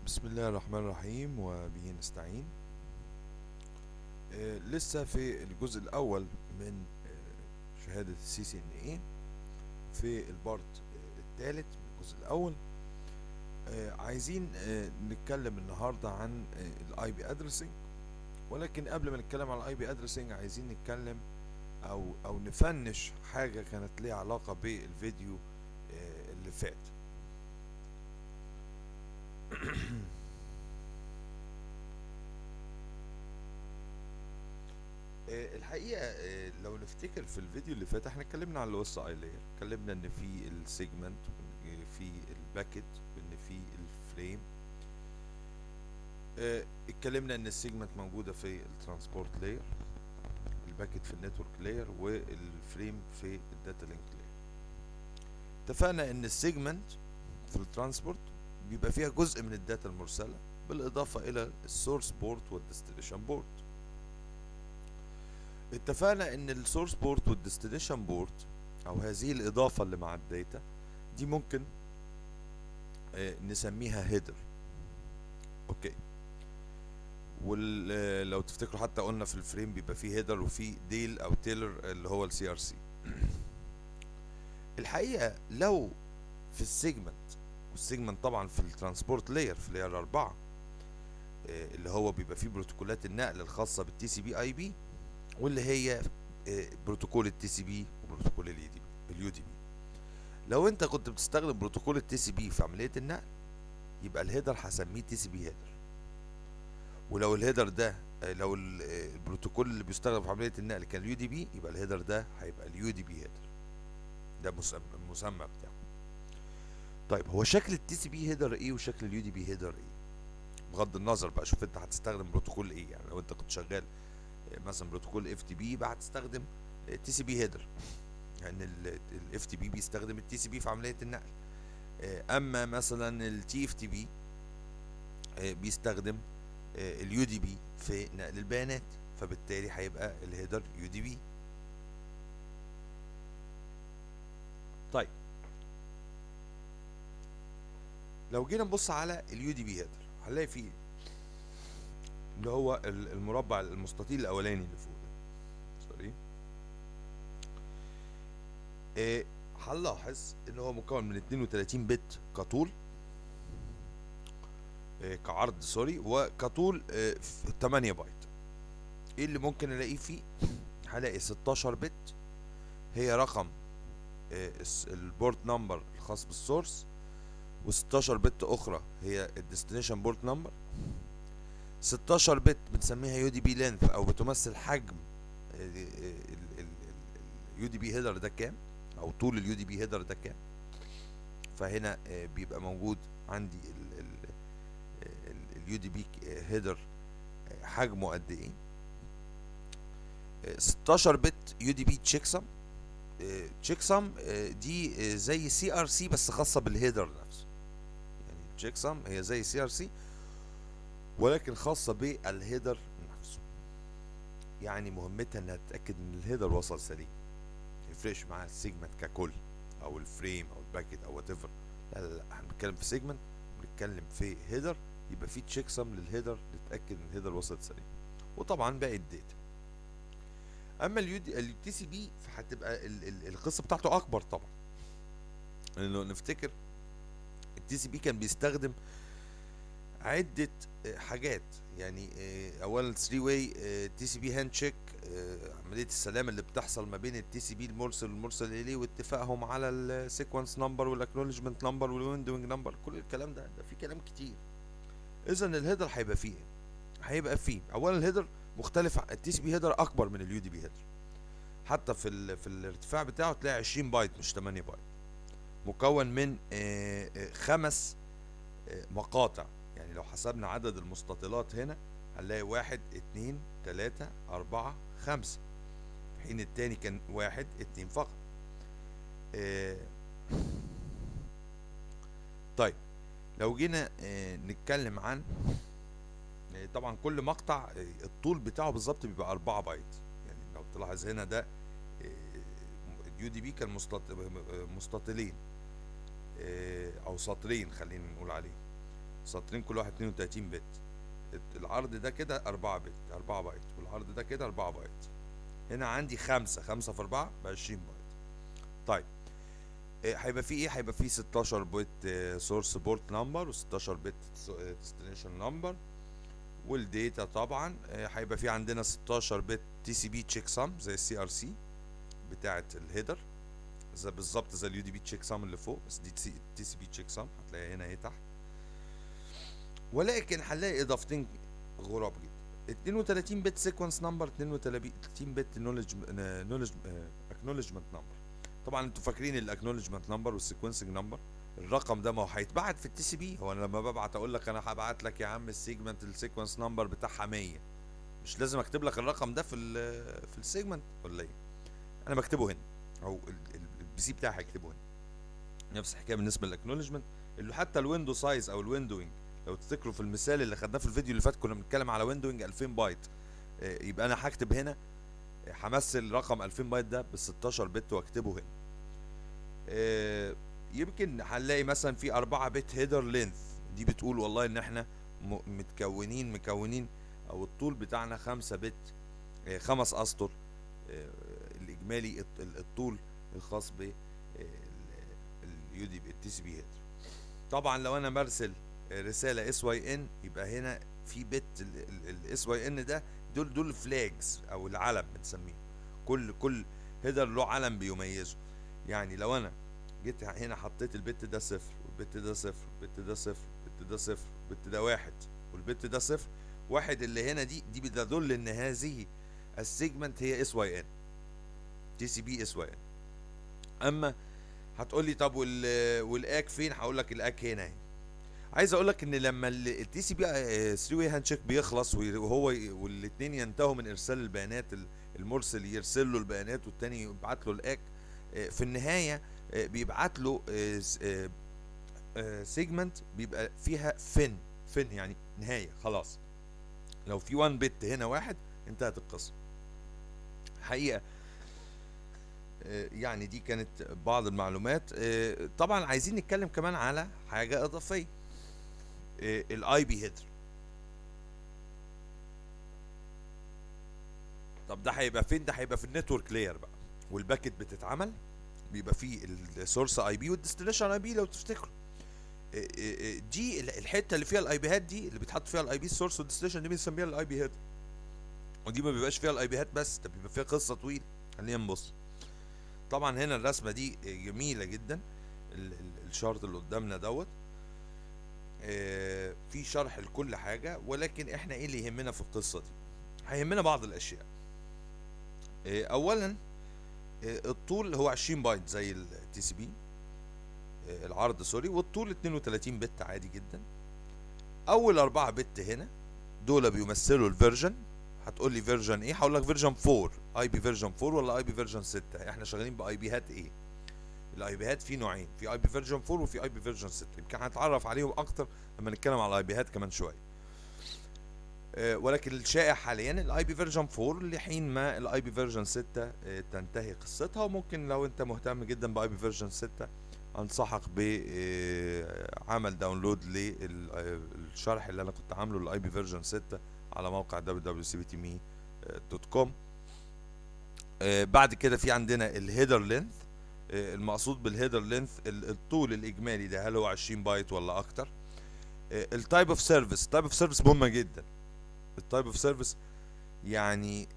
بسم الله الرحمن الرحيم وبه نستعين آه، لسه في الجزء الأول من آه، شهادة السي سي ان اي في البارت آه، الثالث من الجزء الأول آه، عايزين آه، نتكلم النهاردة عن الاي بي ادرسنج ولكن قبل ما نتكلم عن الاي بي ادرسنج عايزين نتكلم او او نفنش حاجة كانت ليها علاقة بالفيديو آه، اللي فات آه، الحقيقة آه، لو نفتكر في الفيديو اللي فات احنا اتكلمنا عن الاس اي لاير اتكلمنا ان في السيجمنت في الباكت وان في الفريم آه، اتكلمنا ان السيجمنت موجودة في الترانسبورت لاير الباكت في النتورك لاير والفريم في الداتا لينك لاير اتفقنا ان السيجمنت في الترانسبورت بيبقى فيها جزء من الداتا المرسلة بالإضافة إلى السورس بورت والديستنيشن بورت اتفقنا ان السورس بورت والديستنيشن بورت او هذه الاضافه اللي مع الداتا دي ممكن آه، نسميها هيدر اوكي ولو تفتكروا حتى قلنا في الفريم بيبقى فيه هيدر وفيه ديل او تيلر اللي هو السي ار سي الحقيقه لو في السيجمنت والسيجمنت طبعا في الترانسبورت لاير في لاير 4 آه، اللي هو بيبقى فيه بروتوكولات النقل الخاصه بالتي سي بي اي بي واللي هي آه، بروتوكول التي سي بي وبروتوكول اليو دي بي اليو دي بي لو انت كنت بتستخدم بروتوكول التي سي بي في عمليه النقل يبقى الهيدر هسميه تي سي بي هيدر ولو الهيدر ده آه، لو ال- آه، البروتوكول اللي بيستخدم في عمليه النقل كان اليو دي بي يبقى الهيدر ده هيبقى اليو دي بي هيدر ده مسمى المسمى بتاعه طيب هو شكل التي سي بي هيدر ايه وشكل اليو دي بي هيدر ايه بغض النظر بقى شوف انت هتستخدم بروتوكول ايه يعني لو انت كنت شغال مثلا بروتوكول اف تي بي يبقى هتستخدم تي سي بي هيدر يعني الاف تي بي بيستخدم التي سي بي في عمليه النقل آه، اما مثلا التي اف تي بي بيستخدم اليو دي بي في نقل البيانات فبالتالي هيبقى الهيدر يو دي بي طيب لو جينا نبص على اليو دي بي هيدر هنلاقي فيه اللي هو ال- المربع المستطيل الاولاني اللي فوق ده سوري إيه هنلاحظ ان هو مكون من 32 بت كطول إيه كعرض سوري وكطول إيه 8 بايت ايه اللي ممكن الاقيه فيه هلاقي 16 بت هي رقم إيه الس- البورت نمبر الخاص بالسورس و16 بت اخرى هي الديستنيشن بورت نمبر 16 بت بنسميها يو دي بي لينث او بتمثل حجم اليو دي بي هيدر ده كام او طول اليو دي بي هيدر ده كام فهنا آه، بيبقى موجود عندي اليو دي بي هيدر حجمه قد ايه آه، 16 بت يو دي بي تشيك سم تشيك سم دي آه، زي سي ار سي بس خاصه بالهيدر نفسه يعني تشيك سم هي زي سي ار سي ولكن خاصة بالهيدر نفسه يعني مهمتها انها تتأكد ان الهيدر وصل سليم ميفرقش معاها السيجمنت ككل او الفريم او الباكت او وات ايفر لا لا لا احنا بنتكلم في سيجمنت بنتكلم في هيدر يبقى في تشيك سم للهيدر نتأكد ان الهيدر وصل سليم وطبعا باقي الداتا اما اليو دي التي سي بي فهتبقى ال- ال- القصه بتاعته اكبر طبعا لانه نفتكر التي سي بي كان بيستخدم عدة آه، حاجات يعني آه، اولا 3 واي تي سي بي هاند تشيك عملية السلام اللي بتحصل ما بين التي سي بي المرسل والمرسل اليه واتفاقهم على السيكونس نمبر والاكنولجمنت نمبر والويندوينج نمبر كل الكلام ده ده في كلام كتير اذا الهيدر هيبقى فيه إيه؟ هيبقى فيه اولا الهيدر مختلف التي سي بي هيدر اكبر من اليو دي بي هيدر حتى في ال في الارتفاع بتاعه تلاقي 20 بايت مش 8 بايت مكون من آه، آه، خمس آه، مقاطع يعني لو حسبنا عدد المستطيلات هنا هنلاقي واحد اتنين تلاتة أربعة خمسة في حين التاني كان واحد اتنين فقط آه، طيب لو جينا آه، نتكلم عن آه، طبعا كل مقطع آه، الطول بتاعه بالظبط بيبقى أربعة بايت يعني لو تلاحظ هنا ده اليو دي بي كان مستط- آه، مستطيلين آه، او سطرين خلينا نقول عليه سطرين كل واحد 32 بت العرض ده كده 4 بت 4 بايت والعرض ده كده 4 بايت هنا عندي خمسة خمسة في أربعة ب 20 بايت طيب آه، هيبقى في ايه هيبقى في 16 بت سورس بورت نمبر و16 بت ديستنيشن نمبر والديتا طبعا آه، هيبقى في عندنا 16 بت تي سي بي تشيك سام زي السي ار سي بتاعه الهيدر زي بالظبط زي اليو دي بي تشيك سام اللي فوق بس دي تي سي بي تشيك سام هتلاقيها هنا اهي تحت ولكن هنلاقي اضافتين غراب جدا 32 بت سيكونس نمبر 32 بت نولج نولج اكنولجمنت نمبر طبعا انتوا فاكرين الاكنولجمنت نمبر والسيكونسنج نمبر الرقم ده ما هو هيتبعت في التي سي بي هو انا لما ببعت اقول لك انا هبعت لك يا عم السيجمنت السيكونس نمبر بتاعها 100 مش لازم اكتب لك الرقم ده في ال في السيجمنت ولا ايه انا بكتبه هنا او البي سي بتاعي هيكتبه هنا نفس الحكايه بالنسبه للاكنولجمنت اللي حتى الويندو سايز او الويندوينج لو تفتكروا في المثال اللي خدناه في الفيديو اللي فات كنا بنتكلم على ويندوينج 2000 بايت آه، يبقى انا هكتب هنا آه، همثل رقم 2000 بايت ده بال 16 بت واكتبه هنا آه، يمكن هنلاقي مثلا في 4 بت هيدر لينث دي بتقول والله ان احنا م- متكونين مكونين او الطول بتاعنا 5 بت آه، خمس اسطر آه، الاجمالي الط- ال- الطول الخاص ب اليو دي التي سي بي هيدر طبعا لو انا برسل آه، رساله اس واي ان يبقى هنا في بت الاس واي ان ده دول دول فلاجز او العلم بنسميه كل كل هيدر له علم بيميزه يعني لو انا جيت هنا حطيت البت ده صفر والبت ده صفر والبت ده صفر والبت ده صفر والبت ده واحد والبت ده صفر واحد اللي هنا دي دي بتدل ان هذه السيجمنت هي اس واي ان تي سي بي اس واي ان اما هتقول لي طب وال والاك فين هقول لك الاك هنا اهي عايز اقول لك ان لما التي سي بي 3 واي هاند شيك بيخلص وي- وهو ي- والاثنين ينتهوا من ارسال البيانات ال- المرسل يرسل له البيانات والتاني يبعت له الاك آه، في النهايه آه، بيبعت له سيجمنت بيبقى فيها فين فين يعني نهايه خلاص لو في 1 بت هنا واحد انتهت القصه حقيقه آه، يعني دي كانت بعض المعلومات آه، طبعا عايزين نتكلم كمان على حاجه اضافيه الاي بي هيدر طب ده هيبقى فين ده هيبقى في النتورك لاير بقى والباكت بتتعمل بيبقى فيه السورس اي بي والديستنيشن اي بي لو تفتكروا إيه إيه إيه دي ال- الحته اللي فيها الاي بيهات دي اللي بيتحط فيها الاي بي السورس والديستنيشن دي بنسميها الاي بي هيد ودي ما بيبقاش فيها الاي بيهات بس ده بيبقى فيها قصه طويله خلينا نبص طبعا هنا الرسمه دي جميله جدا ال- ال- الشارت اللي قدامنا دوت آه، في شرح لكل حاجه ولكن احنا ايه اللي يهمنا في القصه دي هيهمنا بعض الاشياء آه، اولا آه، الطول هو 20 بايت زي التي سي بي العرض سوري والطول 32 بت عادي جدا اول 4 بت هنا دول بيمثلوا الفيرجن هتقول لي فيرجن ايه هقول لك فيرجن 4 اي بي فيرجن 4 ولا اي بي فيرجن 6 احنا شغالين باي بيهات ايه الاي بيهات في نوعين في اي بي فيرجن 4 وفي اي بي فيرجن 6 يمكن هنتعرف عليهم اكتر لما نتكلم على الاي بيهات كمان شويه آه، ولكن الشائع حاليا الاي بي فيرجن 4 لحين ما الاي بي فيرجن 6 آه، تنتهي قصتها وممكن لو انت مهتم جدا باي بي فيرجن 6 انصحك بعمل داونلود للشرح اللي انا كنت عامله للاي بي فيرجن 6 على موقع www.cbtme.com آه، بعد كده في عندنا الهيدر لينث المقصود بالهيدر لينث الطول الاجمالي ده هل هو 20 بايت ولا اكتر التايب اوف سيرفيس التايب اوف سيرفيس مهمه جدا التايب اوف سيرفيس يعني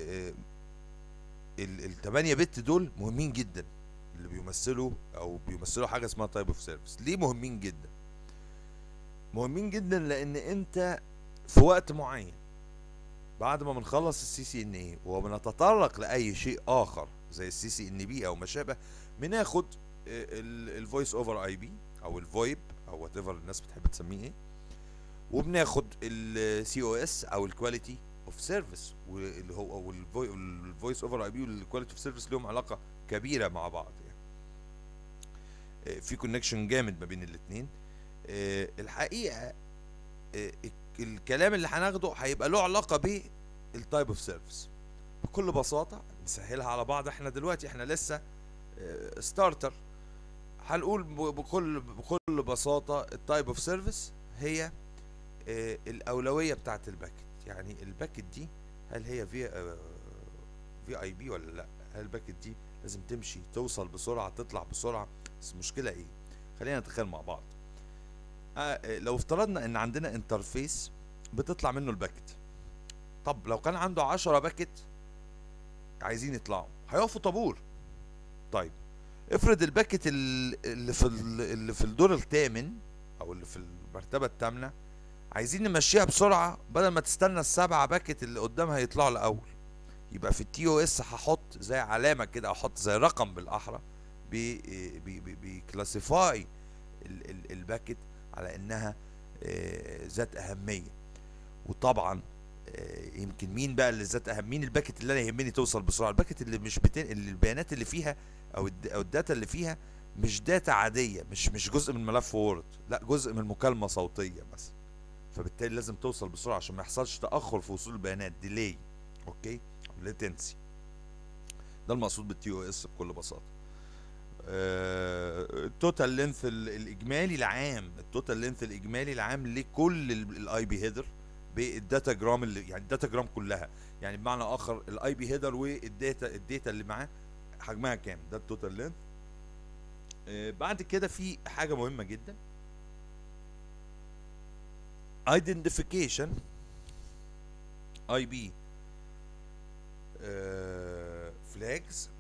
ال 8 بت دول مهمين جدا اللي بيمثلوا او بيمثلوا حاجه اسمها تايب اوف سيرفيس ليه مهمين جدا مهمين جدا لان انت في وقت معين بعد ما بنخلص السي سي ان اي وبنتطرق لاي شيء اخر زي السي سي ان بي او ما شابه بناخد الفويس اوفر اي بي او الفويب او وات ايفر الناس بتحب تسميه ايه وبناخد السي او اس او الكواليتي اوف سيرفيس واللي هو او الفويس اوفر اي بي والكواليتي اوف سيرفيس لهم علاقه كبيره مع بعض يعني آه، في كونكشن جامد ما بين الاثنين الحقيقه آه، الكلام اللي هناخده هيبقى له علاقه بالتايب اوف سيرفيس بكل بساطه نسهلها على بعض احنا دلوقتي احنا لسه ستارتر هنقول ب- بكل بكل بساطه التايب اوف سيرفيس هي آه، الاولويه بتاعت الباكت يعني الباكت دي هل هي في في اي بي ولا لا هل الباكت دي لازم تمشي توصل بسرعه تطلع بسرعه بس المشكله ايه خلينا نتخيل مع بعض آه، آه، لو افترضنا ان عندنا انترفيس بتطلع منه الباكت طب لو كان عنده 10 باكت عايزين يطلعوا هيقفوا طابور طيب افرض الباكت ال- اللي في ال- اللي في الدور الثامن او اللي في المرتبه الثامنه عايزين نمشيها بسرعه بدل ما تستنى السبعه باكت اللي قدامها يطلعوا الاول يبقى في التي او اس هحط زي علامه كده او احط زي رقم بالاحرى بي بي بي بيكلاسيفاي ال- ال- الباكت على انها آه، ذات اهميه وطبعا آه، يمكن مين بقى اللي ذات اهم مين الباكت اللي انا يهمني توصل بسرعه الباكت اللي مش بتن... اللي البيانات اللي فيها او الد... او الداتا اللي فيها مش داتا عاديه مش مش جزء من ملف وورد لا جزء من مكالمه صوتيه مثلا فبالتالي لازم توصل بسرعه عشان ما يحصلش تاخر في وصول البيانات ديلي اوكي ليتنسي ده المقصود بالتي او اس بكل بساطه التوتال لينث الاجمالي العام التوتال لينث الاجمالي العام لكل الاي بي هيدر بالداتا جرام اللي يعني الداتا جرام كلها يعني بمعنى اخر الاي بي هيدر والداتا الداتا اللي معاه حجمها كام ده التوتال لينث بعد كده في حاجه مهمه جدا identification اي بي فلاجز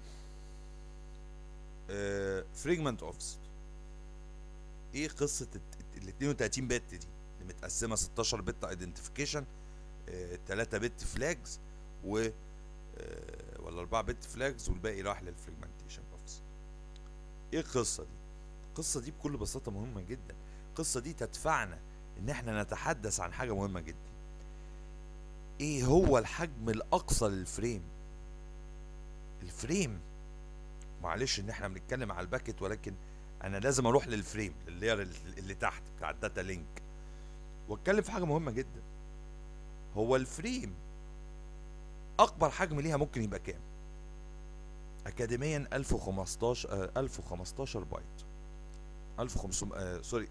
فريجمنت اوفست ايه قصه ال 32 بت دي اللي متقسمه 16 بت ايدنتيفيكيشن 3 بت فلاجز و آه، ولا 4 بت فلاجز والباقي راح للفريجمنتيشن اوفست ايه القصه دي القصه دي بكل بساطه مهمه جدا القصه دي تدفعنا ان احنا نتحدث عن حاجه مهمه جدا ايه هو الحجم الاقصى للفريم الفريم معلش ان احنا بنتكلم على الباكت ولكن انا لازم اروح للفريم لللاير اللي تحت بتاع الداتا لينك واتكلم في حاجه مهمه جدا هو الفريم اكبر حجم ليها ممكن يبقى كام اكاديميا 1015 آه، 1015 بايت 1500 آه سوري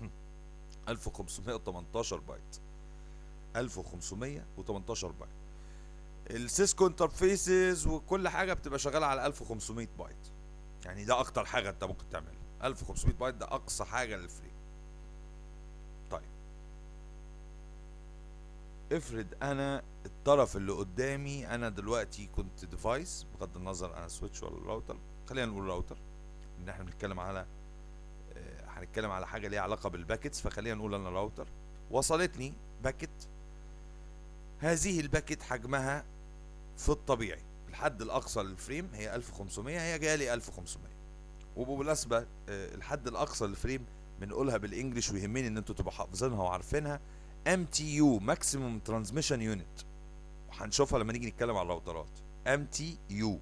1518 بايت 1518 بايت السيسكو انترفيسز وكل حاجه بتبقى شغاله على 1500 بايت يعني ده اكتر حاجه انت ممكن تعملها 1500 بايت ده اقصى حاجه للفريم طيب افرض انا الطرف اللي قدامي انا دلوقتي كنت ديفايس بغض النظر انا سويتش ولا راوتر خلينا نقول راوتر ان احنا بنتكلم على آه، هنتكلم على حاجه ليها علاقه بالباكتس فخلينا نقول انا راوتر وصلتني باكت هذه الباكت حجمها في الطبيعي الحد الاقصى للفريم هي 1500 هي جايه لي 1500 وبمناسبه آه، الحد الاقصى للفريم بنقولها بالانجلش ويهمني ان انتوا تبقوا حافظينها وعارفينها ام تي يو ماكسيموم ترانسميشن يونت وهنشوفها لما نيجي نتكلم على الراوترات ام تي يو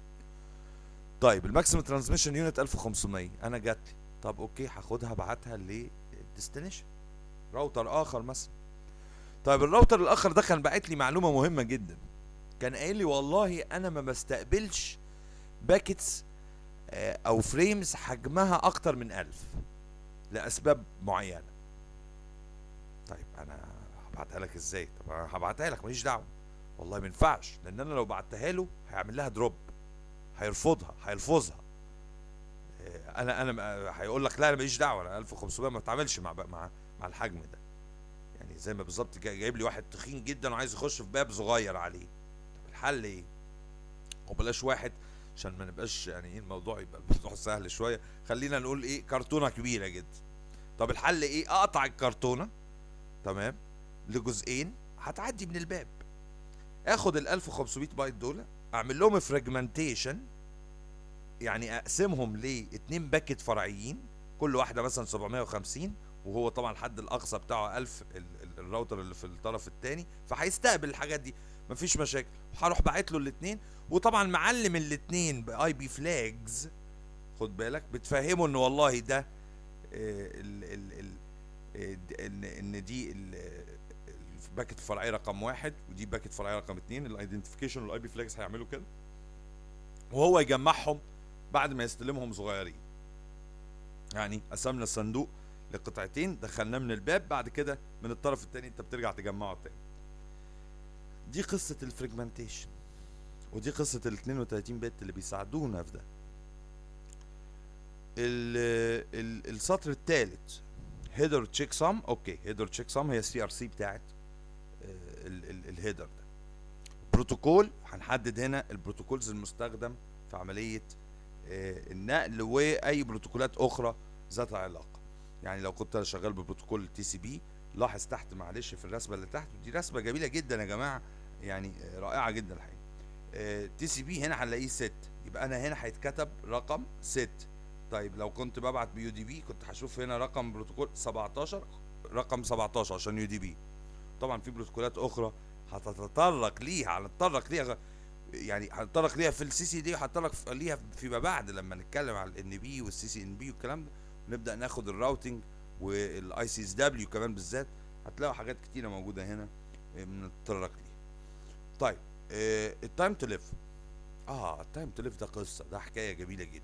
طيب الماكسيموم ترانسميشن يونت 1500 انا جات لي طب اوكي هاخدها ابعتها للديستنيشن راوتر اخر مثلا طيب الراوتر الاخر ده كان باعت لي معلومه مهمه جدا كان قايل لي والله انا ما بستقبلش باكيتس آه، او فريمز حجمها اكتر من 1000 لاسباب معينه طيب انا هبعتها لك ازاي طب انا هبعتها لك ماليش دعوه والله ما ينفعش لان انا لو بعتها له هيعمل لها دروب هيرفضها هيلفظها آه، انا انا م- هيقول لك لا انا ماليش دعوه انا 1500 ما بتعاملش مع مع مع الحجم ده يعني زي ما بالظبط جاي- جايب لي واحد تخين جدا وعايز يخش في باب صغير عليه طب الحل ايه وبلاش واحد عشان ما نبقاش يعني ايه الموضوع يبقى الموضوع سهل شويه خلينا نقول ايه كرتونه كبيره جدا طب الحل ايه اقطع الكرتونه تمام لجزئين هتعدي من الباب اخد ال 1500 بايت دول اعمل لهم فراجمنتيشن يعني اقسمهم لاتنين باكت فرعيين كل واحده مثلا 750 وهو طبعا الحد الاقصى بتاعه 1000 ال- ال- الراوتر اللي في الطرف الثاني فهيستقبل الحاجات دي مفيش مشاكل هروح باعت له الاثنين وطبعا معلم الاثنين باي بي فلاجز خد بالك بتفهمه ان والله ده آه، ال ال ال آه، د- ان ان دي ال- الباكت الفرعيه رقم واحد ودي باكت فرعيه رقم اثنين الايدنتيفيكيشن والاي بي فلاجز هيعملوا كده وهو يجمعهم بعد ما يستلمهم صغيرين يعني قسمنا الصندوق لقطعتين دخلناه من الباب بعد كده من الطرف التاني انت بترجع تجمعه تاني دي قصة الفريجمنتيشن ودي قصة ال 32 بت اللي بيساعدونا في ده ال ال السطر الثالث هيدر تشيك سام اوكي هيدر تشيك سام هي السي ار سي بتاعت الهيدر ده بروتوكول هنحدد هنا البروتوكولز المستخدم في عملية آه، النقل واي بروتوكولات اخرى ذات علاقة يعني لو كنت أنا شغال ببروتوكول تي سي بي لاحظ تحت معلش في الرسمة اللي تحت دي رسمة جميلة جدا يا جماعة يعني آه، رائعة جدا الحقيقة تي سي بي هنا هنلاقيه ست يبقى انا هنا هيتكتب رقم ست طيب لو كنت ببعت بيو دي بي كنت هشوف هنا رقم بروتوكول 17 رقم 17 عشان يو دي بي طبعا في بروتوكولات اخرى هتتطرق ليها هنتطرق ليها يعني هنتطرق ليها في السي سي دي وهنتطرق في- ليها فيما بعد لما نتكلم على الان بي والسي سي ان بي والكلام ده نبدا ناخد الراوتنج والاي سي اس دبليو كمان بالذات هتلاقوا حاجات كتيره موجوده هنا آه، بنتطرق ليها طيب التايم تو ليف اه التايم تو ليف ده قصه ده حكايه جميله جدا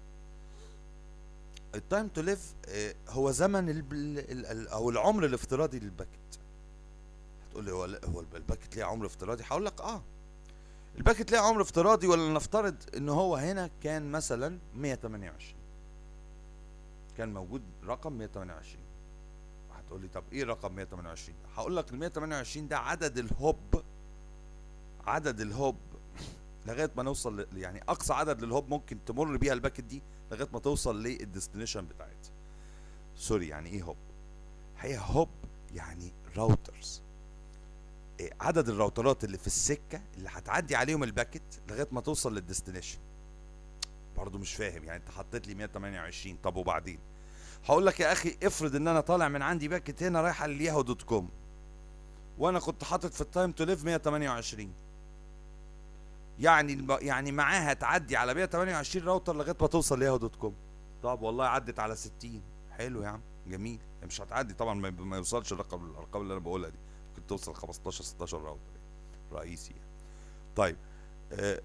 التايم تو ليف هو زمن ال ال ال او العمر الافتراضي للباكت هتقول لي هو لا- هو الباكت ليه عمر افتراضي هقول لك اه الباكت ليه عمر افتراضي ولا نفترض ان هو هنا كان مثلا 128 كان موجود رقم 128 هتقول لي طب ايه رقم 128 هقول لك ال 128 ده عدد الهوب عدد الهوب لغايه ما نوصل ل- يعني اقصى عدد للهوب ممكن تمر بيها الباكت دي لغايه ما توصل للديستنيشن بتاعتها سوري يعني ايه هوب هي هوب يعني راوترز إيه عدد الراوترات اللي في السكه اللي هتعدي عليهم الباكت لغايه ما توصل للديستنيشن برضه مش فاهم يعني انت حطيت لي 128 طب وبعدين هقول لك يا اخي افرض ان انا طالع من عندي باكت هنا رايحه للياهو دوت كوم وانا كنت حاطط في التايم تو ليف 128 يعني الم- يعني معاها تعدي على 128 راوتر لغايه ما توصل لياهو دوت كوم طب والله عدت على 60 حلو يا عم جميل هي مش هتعدي طبعا ما ما يوصلش الرقم الارقام اللي انا بقولها دي ممكن توصل 15 16 راوتر رئيسي يعني. طيب آه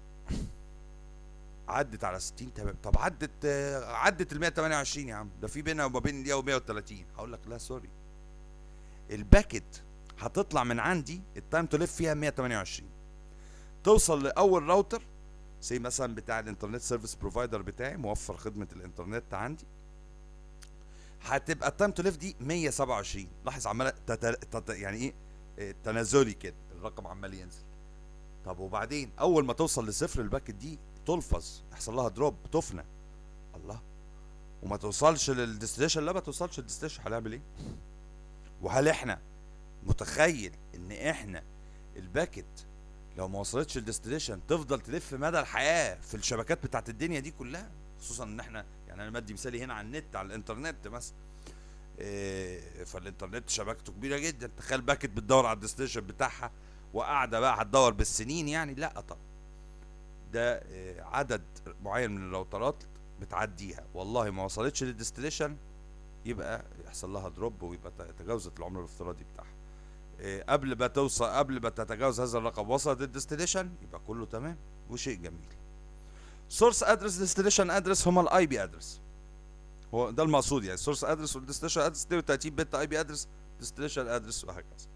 عدت على 60 تمام طب عدت آه عدت ال 128 يا عم ده في بينها وما بين الياهو 130 هقول لك لا سوري الباكت هتطلع من عندي التايم تو ليف فيها 128 توصل لاول راوتر زي مثلا بتاع الانترنت سيرفيس بروفايدر بتاعي موفر خدمه الانترنت عندي هتبقى التايم تو ليف دي 127 لاحظ عماله تت... تت... يعني ايه إيه، تنازلي كده الرقم عمال ينزل طب وبعدين اول ما توصل لصفر الباكت دي تلفظ يحصل لها دروب تفنى الله وما توصلش للديستنيشن لا ما توصلش للديستنيشن هنعمل ايه وهل احنا متخيل ان احنا الباكت لو ما وصلتش الديستنيشن تفضل تلف مدى الحياه في الشبكات بتاعت الدنيا دي كلها خصوصا ان احنا يعني انا مدي مثالي هنا على النت على الانترنت مثلا إيه فالانترنت شبكته كبيره جدا تخيل باكت بتدور على الديستنيشن بتاعها وقاعده بقى هتدور بالسنين يعني لا طبعا ده إيه عدد معين من الراوترات بتعديها والله ما وصلتش للديستنيشن يبقى يحصل لها دروب ويبقى ت- تجاوزت العمر الافتراضي بتاعها إيه قبل ما توصل قبل ما تتجاوز هذا الرقم وصلت الديستنيشن يبقى كله تمام وشيء جميل سورس ادرس ديستنيشن ادرس هما الاي بي ادرس هو ده المقصود يعني سورس ادرس والديستنيشن ادرس 32 بت اي بي ادرس ديستنيشن ادرس وهكذا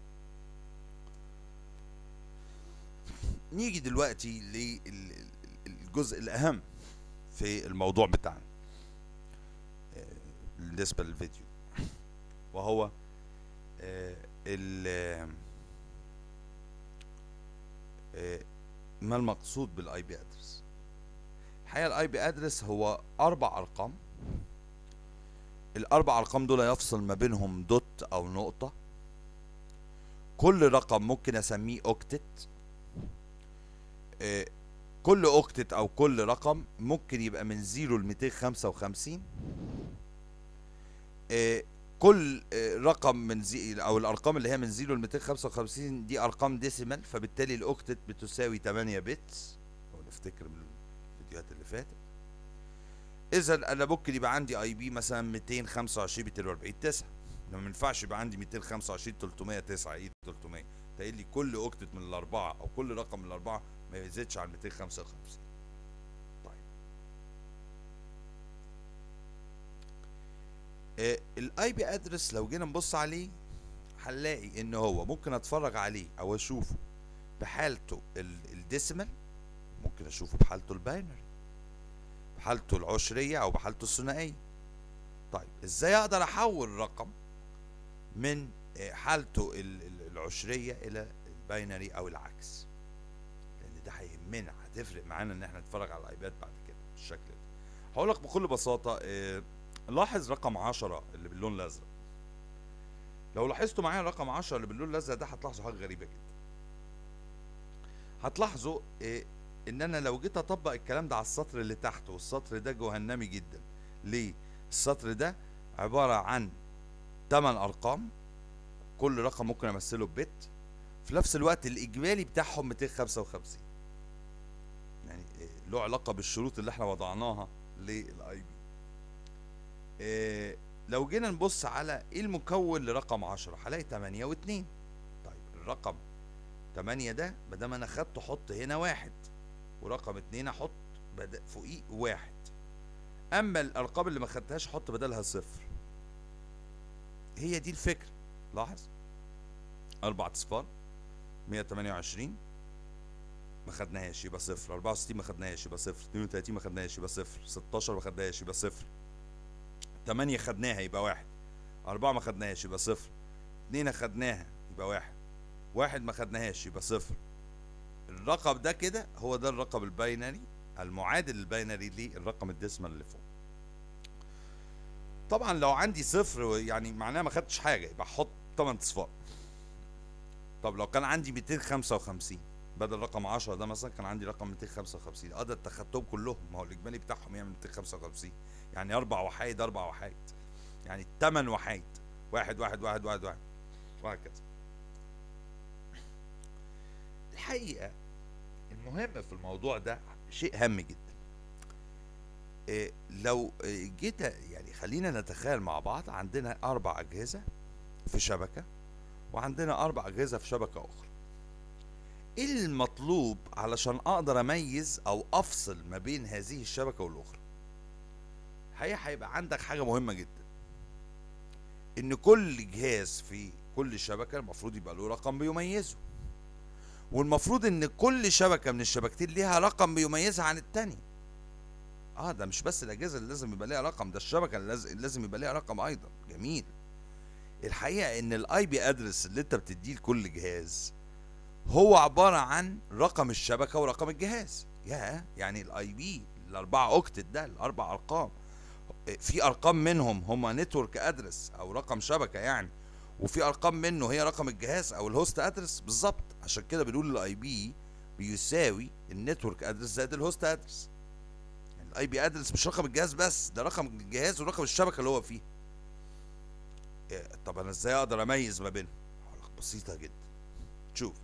نيجي دلوقتي للجزء الاهم في الموضوع بتاعنا آه، بالنسبه للفيديو وهو آه، ال آه، ما المقصود بالاي بي ادرس الحقيقه الاي بي ادرس هو اربع ارقام الاربع ارقام دول يفصل ما بينهم دوت او نقطه كل رقم ممكن اسميه اوكتت آه، كل اوكتت او كل رقم ممكن يبقى من 0 ل 255 آه، كل آه، رقم من زي او الارقام اللي هي من 0 ل 255 دي ارقام ديسيمال فبالتالي الاوكتت بتساوي 8 بتس لو نفتكر من الفيديوهات اللي فاتت اذا انا ممكن يبقى عندي اي بي مثلا 225 240 9 ما ينفعش يبقى عندي 225 309 ايه 300 تقول لي كل اوكتت من الاربعه او كل رقم من الاربعه ما يزيدش عن 255 طيب الاي بي ادرس لو جينا نبص عليه هنلاقي ان هو ممكن اتفرج عليه او اشوفه بحالته الديسيمال ممكن اشوفه بحالته الباينري بحالته العشريه او بحالته الثنائيه طيب ازاي اقدر احول رقم من حالته العشريه الى الباينري او العكس لان ده هيهمنا هتفرق معانا ان احنا نتفرج على الايباد بعد كده بالشكل ده هقول لك بكل بساطه اه لاحظ رقم 10 اللي باللون الازرق لو لاحظتوا معايا رقم 10 اللي باللون الازرق ده هتلاحظوا حاجه غريبه جدا هتلاحظوا اه ان انا لو جيت اطبق الكلام ده على السطر اللي تحته والسطر ده جهنمي جدا ليه السطر ده عباره عن 8 ارقام كل رقم ممكن امثله ببت في نفس الوقت الاجمالي بتاعهم 255 يعني له علاقه بالشروط اللي احنا وضعناها للاي بي إيه لو جينا نبص على ايه المكون لرقم 10 هلاقي 8 و2 طيب الرقم 8 ده ما دام انا خدته احط هنا واحد ورقم 2 احط فوقيه واحد اما الارقام اللي ما خدتهاش احط بدلها صفر هي دي الفكره لاحظ اربع اصفار 128 ما خدناهاش يبقى صفر 64 ما خدناهاش يبقى صفر 32 ما خدناهاش يبقى صفر 16 ما خدناهاش يبقى صفر 8 خدناها يبقى واحد أربعة ما خدناهاش يبقى صفر اتنين خدناها يبقى واحد واحد ما خدناهاش يبقى صفر الرقم ده كده هو ده الرقم الباينري المعادل الباينري للرقم الديسمال اللي فوق طبعا لو عندي صفر يعني معناه ما خدتش حاجه يبقى احط 8 اصفار طب لو كان عندي 255 بدل رقم 10 ده مثلا كان عندي رقم 255 اه ده اتخدتهم كلهم ما هو الاجمالي بتاعهم يعمل 255 يعني اربع وحايد اربع وحايد يعني 8 وحايد واحد واحد واحد واحد واحد وهكذا الحقيقه المهم في الموضوع ده شيء هام جدا إيه لو جيت يعني خلينا نتخيل مع بعض عندنا اربع اجهزه في شبكه وعندنا اربع اجهزه في شبكه اخرى ايه المطلوب علشان اقدر اميز او افصل ما بين هذه الشبكه والاخرى الحقيقه هيبقى عندك حاجه مهمه جدا ان كل جهاز في كل شبكه المفروض يبقى له رقم بيميزه والمفروض ان كل شبكه من الشبكتين ليها رقم بيميزها عن التانية اه ده مش بس الاجهزه اللي لازم يبقى ليها رقم ده الشبكه اللي لازم يبقى ليها رقم ايضا جميل الحقيقه ان الاي بي ادرس اللي انت بتديه لكل جهاز هو عباره عن رقم الشبكه ورقم الجهاز يا يعني الاي بي الاربعه اوكتت ده الاربع ارقام في ارقام منهم هما نتورك ادرس او رقم شبكه يعني وفي ارقام منه هي رقم الجهاز او الهوست ادرس بالظبط عشان كده بنقول الاي بي بيساوي النتورك ادرس زائد الهوست ادرس يعني الاي بي ادرس مش رقم الجهاز بس ده رقم الجهاز ورقم الشبكه اللي هو فيه إيه طب انا ازاي اقدر اميز ما بينهم بسيطه جدا شوف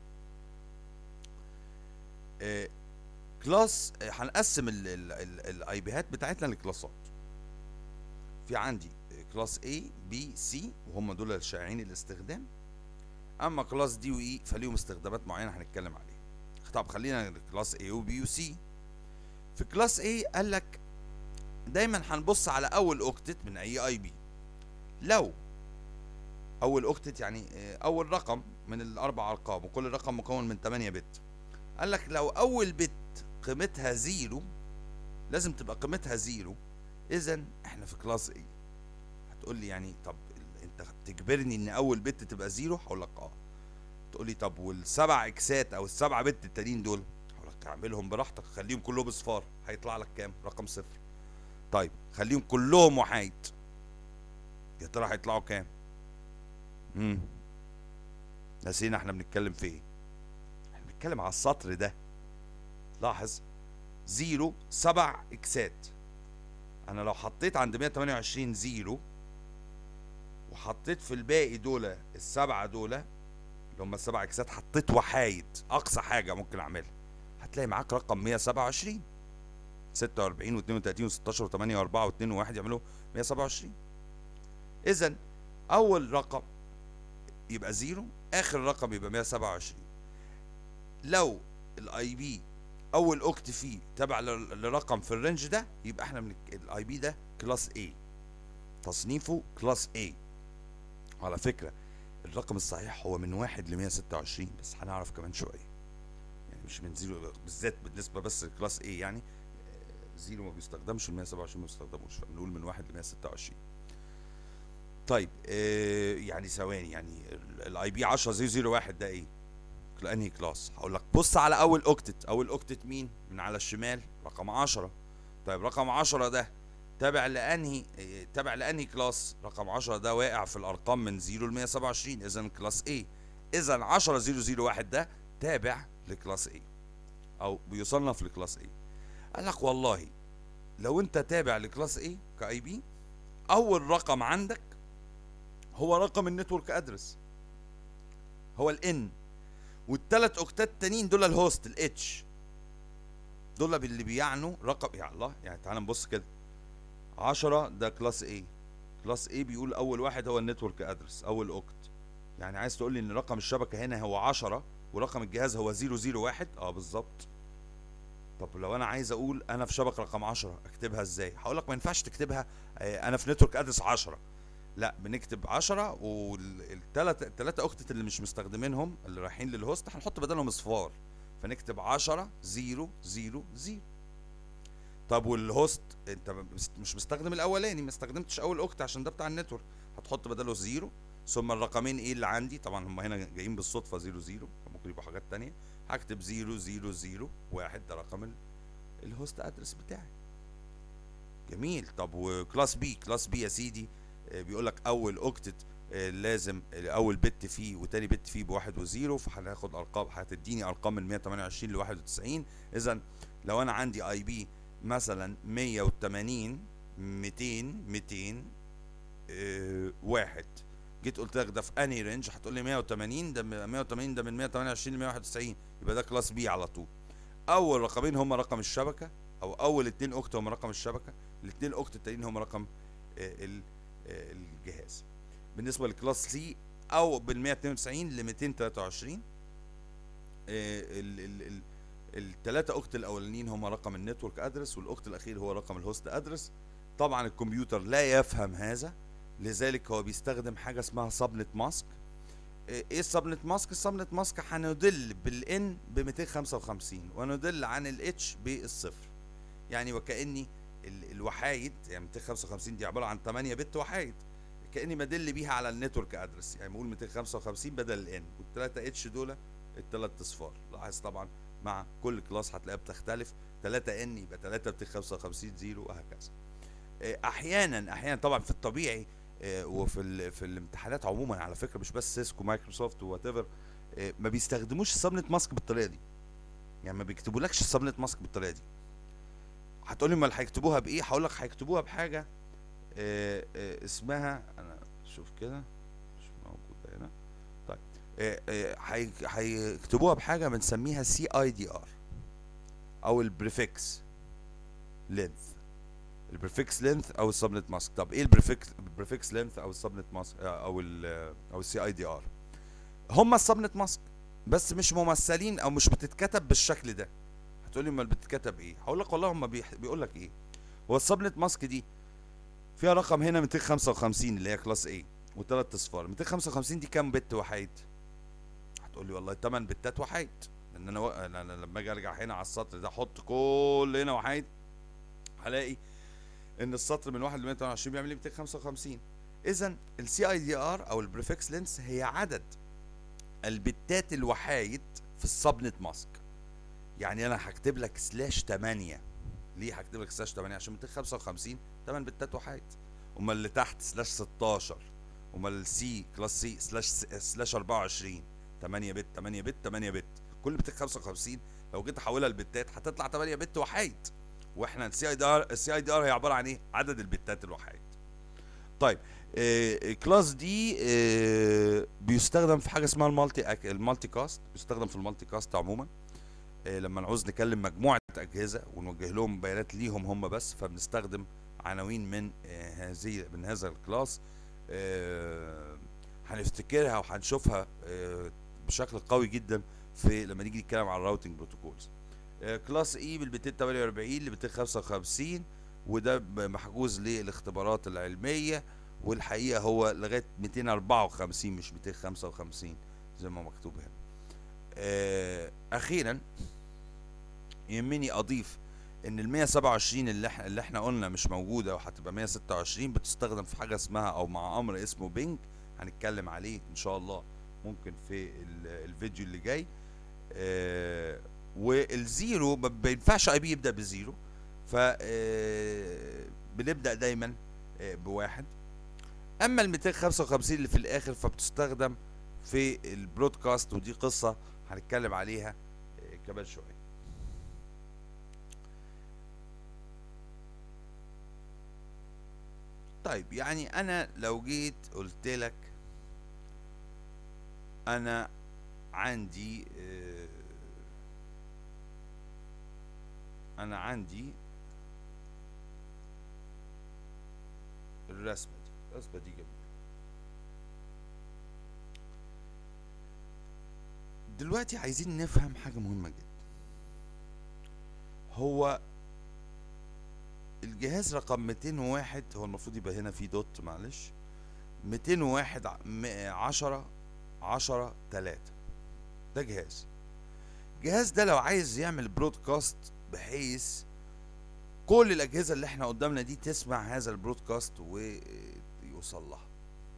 إيه كلاس هنقسم الاي بيهات بتاعتنا لكلاسات في عندي كلاس A B C وهم دول الشائعين الاستخدام اما كلاس D و E فليهم استخدامات معينه هنتكلم عليها طب خلينا كلاس A و B و C في كلاس A قال لك دايما هنبص على اول اوكتت من اي اي بي لو اول اوكتت يعني اول رقم من الاربع ارقام وكل رقم مكون من 8 بت قال لك لو اول بت قيمتها زيرو لازم تبقى قيمتها زيرو اذا احنا في كلاس ايه هتقول لي يعني طب انت تجبرني ان اول بت تبقى زيرو هقول لك اه تقول لي طب والسبع اكسات او السبع بت التانيين دول هقول لك اعملهم براحتك خليهم كلهم اصفار هيطلع لك كام رقم صفر طيب خليهم كلهم وحايد يا ترى هيطلعوا كام امم نسينا احنا بنتكلم في ايه احنا بنتكلم على السطر ده لاحظ زيرو سبع اكسات انا لو حطيت عند 128 زيرو وحطيت في الباقي دول السبعه دول اللي هم السبع اكسات حطيت وحايد اقصى حاجه ممكن اعملها هتلاقي معاك رقم 127 46 و32 و16 و8 و4 و2 و1 يعملوا 127 اذا اول رقم يبقى زيرو اخر رقم يبقى 127 لو الاي بي اول اوكت فيه تبع لرقم في الرينج ده يبقى احنا من الاي بي ده كلاس A تصنيفه كلاس A على فكرة الرقم الصحيح هو من واحد ل 126 بس هنعرف كمان شوية يعني مش من زيرو بالذات بالنسبة بس لكلاس A يعني آه، زيرو ما بيستخدمش ال 127 ما بيستخدموش فبنقول من واحد ل 126 طيب آه يعني ثواني يعني الاي بي 10001 ده ايه؟ انهي كلاس؟ هقول لك بص على اول اوكتت اول اوكتت مين؟ من على الشمال رقم 10 طيب رقم 10 ده تابع لانهي آه، تابع لانهي كلاس؟ رقم 10 ده واقع في الارقام من 0 ل 127 اذا كلاس A اذا 10001 ده تابع لكلاس A او بيصنف لكلاس A قال لك والله لو انت تابع لكلاس A كاي بي اول رقم عندك هو رقم النتورك ادرس هو الان والثلاث اوكتات التانيين دول الهوست الاتش دول اللي بيعنوا رقم يا الله يعني تعال نبص كده 10 ده كلاس A كلاس A بيقول اول واحد هو النتورك ادرس اول اوكت يعني عايز تقول لي ان رقم الشبكه هنا هو 10 ورقم الجهاز هو 001 اه بالظبط طب لو انا عايز اقول انا في شبكه رقم 10 اكتبها ازاي هقول لك ما ينفعش تكتبها آه، انا في نتورك ادرس 10 لا بنكتب 10 والثلاثه الثلاثه اكتت اللي مش مستخدمينهم اللي رايحين للهوست هنحط بدلهم اصفار فنكتب 10 0 0 0 طب والهوست انت مس- مش مستخدم الاولاني ما استخدمتش اول اوكت عشان ده بتاع النتورك هتحط بداله 0 ثم الرقمين ايه اللي عندي طبعا هم هنا جايين بالصدفه 0 0 ممكن يبقوا حاجات تانية هكتب 0 0 0 1 ده رقم ال- الهوست ادرس بتاعي جميل طب وكلاس بي كلاس بي يا سيدي آه، بيقول لك اول اوكتت آه، لازم آه، اول بت فيه وتاني بت فيه بواحد وزيرو فهناخد ارقام هتديني ارقام من 128 ل 91 اذا لو انا عندي اي بي مثلا 180 200 200 آه، واحد جيت قلت لك ده في انهي رينج هتقول لي 180 ده م- 180 ده من 128 ل 191 يبقى ده كلاس بي على طول اول رقمين هم رقم الشبكه او اول اتنين اوكت هم رقم الشبكه الاثنين اوكت التانيين هم رقم آه، ال- آه، الجهاز بالنسبه لكلاس سي او بال 192 ل 223 الثلاثه اوكت الاولانيين هم رقم النتورك ادرس والاوكت الاخير هو رقم الهوست ادرس طبعا الكمبيوتر لا يفهم هذا لذلك هو بيستخدم حاجه اسمها سبنت ماسك ايه السبنت ماسك السبنت ماسك هندل بالان ب 255 وندل عن الاتش بالصفر يعني وكاني ال- الوحايد يعني 255 دي عباره عن 8 بت وحايد كاني بدل بيها على النتورك ادرس يعني بقول 255 بدل الان والثلاثه اتش دول الثلاث اصفار لاحظ طبعا مع كل كلاس هتلاقيها بتختلف 3 ان يبقى 3 255 زيرو وهكذا آه، احيانا احيانا طبعا في الطبيعي آه، وفي ال- في الامتحانات عموما على فكره مش بس سيسكو مايكروسوفت وات ايفر ما بيستخدموش السبنت ماسك بالطريقه دي يعني ما بيكتبولكش السبنت ماسك بالطريقه دي هتقولي امال هيكتبوها بايه هقول لك هيكتبوها بحاجه آه، آه، اسمها انا شوف كده مش موجوده هنا طيب آه، آه، هي- هيكتبوها بحاجه بنسميها سي اي دي ار او البريفكس لينث البريفكس لينث او السبنت ماسك طب ايه البريفكس البريفكس لينث او السبنت ماسك او ال او السي اي دي ار هم السبنت ماسك بس مش ممثلين او مش بتتكتب بالشكل ده هتقولي امال بتتكتب ايه هقول لك والله هم بيح... بيقول لك ايه هو السبنت ماسك دي فيها رقم هنا 255 اللي هي كلاس A وثلاث اصفار 255 دي كام بت وحيد هتقول لي والله 8 بتات وحيد لان انا, و... أنا أنا لما اجي ارجع هنا على السطر ده احط كل هنا وحيد هلاقي ان السطر من 1 ل 128 بيعمل لي 255 اذا السي اي دي ار او البريفكس لينس هي عدد البتات الوحايد في السبنت ماسك يعني انا هكتب لك سلاش 8 ليه هكتب لك سلاش 8 عشان 255 8 بتات وحايد امال اللي تحت سلاش 16 امال السي كلاس سي سلاش سلاش 24 8 بت 8 بت 8 بت كل بت 55 لو جيت احولها لبتات هتطلع 8 بت وحيد واحنا السي اي دي ار السي اي دي ار هي عباره عن ايه عدد البتات الوحيد طيب آه كلاس دي آه بيستخدم في حاجه اسمها المالتي أك... المالتي كاست بيستخدم في المالتي كاست عموما آه لما نعوز نكلم مجموعه اجهزه ونوجه لهم بيانات ليهم هم بس فبنستخدم عناوين من آه هذه من هذا الكلاس آه هنفتكرها وهنشوفها آه بشكل قوي جدا في لما نيجي نتكلم عن الراوتنج بروتوكولز كلاس اي بال 248 ل 255 وده ب- محجوز للاختبارات العلميه والحقيقه هو لغايه 254 مش 255 زي ما مكتوب هنا آه، اخيرا يهمني اضيف ان ال 127 اللي احنا اللي احنا قلنا مش موجوده وهتبقى 126 بتستخدم في حاجه اسمها او مع امر اسمه بينج هنتكلم عليه ان شاء الله ممكن في ال- الفيديو اللي جاي آه، والزيرو ما بينفعش اي بي يبدا بزيرو ف آه، بنبدا دايما آه، بواحد اما ال 255 اللي في الاخر فبتستخدم في البرودكاست ودي قصه هنتكلم عليها آه، كمان شويه طيب يعني انا لو جيت قلت لك انا عندي آه، انا عندي الرسمه دي الرسمه دي جميله دلوقتي عايزين نفهم حاجه مهمه جدا هو الجهاز رقم 201 هو المفروض يبقى هنا في دوت معلش 201 ع- م- 10 10 3 ده جهاز الجهاز ده لو عايز يعمل برودكاست بحيث كل الاجهزه اللي احنا قدامنا دي تسمع هذا البرودكاست ويوصل لها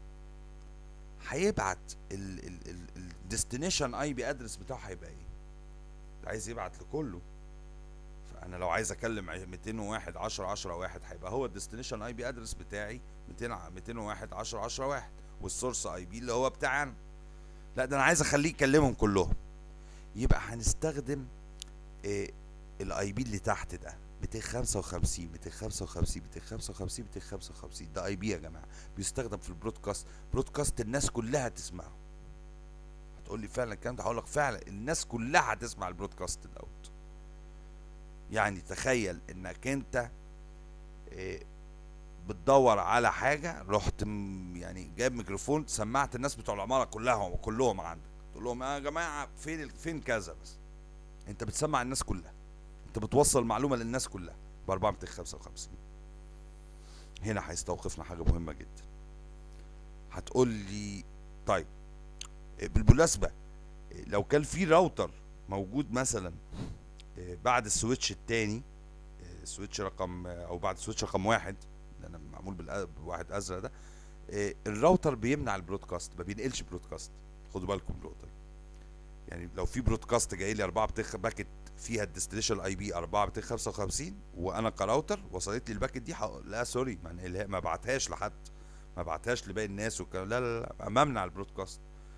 هيبعت الديستنيشن اي بي ادرس بتاعه هيبقى ايه عايز يبعت لكله فانا لو عايز اكلم ع- 201 10 10 1 هيبقى هو الديستنيشن اي بي ادرس بتاعي 200 ع- 201 10 10 1 والسورس اي بي اللي هو بتاعنا لا ده انا عايز اخليه يكلمهم كلهم يبقى هنستخدم الاي بي اللي تحت ده 255 255 255 255 ده اي بي يا جماعه بيستخدم في البرودكاست برودكاست الناس كلها تسمعه هتقول لي فعلا الكلام ده هقول لك فعلا الناس كلها هتسمع البرودكاست دوت يعني تخيل انك انت إيه، بتدور على حاجه رحت م- يعني جايب ميكروفون سمعت الناس بتوع العماره كلها كلهم عندك تقول لهم يا جماعه فين ال- فين كذا بس انت بتسمع الناس كلها انت بتوصل معلومه للناس كلها ب 455 هنا هيستوقفنا حاجه مهمه جدا هتقول لي طيب إيه، بالمناسبه إيه، لو كان في راوتر موجود مثلا إيه، بعد السويتش التاني إيه، السويتش رقم او بعد السويتش رقم واحد اللي انا معمول بالأ- بواحد ازرق ده إيه، الراوتر بيمنع البرودكاست ما بينقلش برودكاست خدوا بالكم من النقطه دي. يعني لو في برودكاست جاي لي 4 بتخ باكت فيها الديستنيشن اي بي 4 255 وانا كراوتر وصلت لي الباكت دي حق... لا سوري ما انقلها- ما بعتهاش لحد ما بعتهاش لباقي الناس والكلام لا لا لا ممنع البرودكاست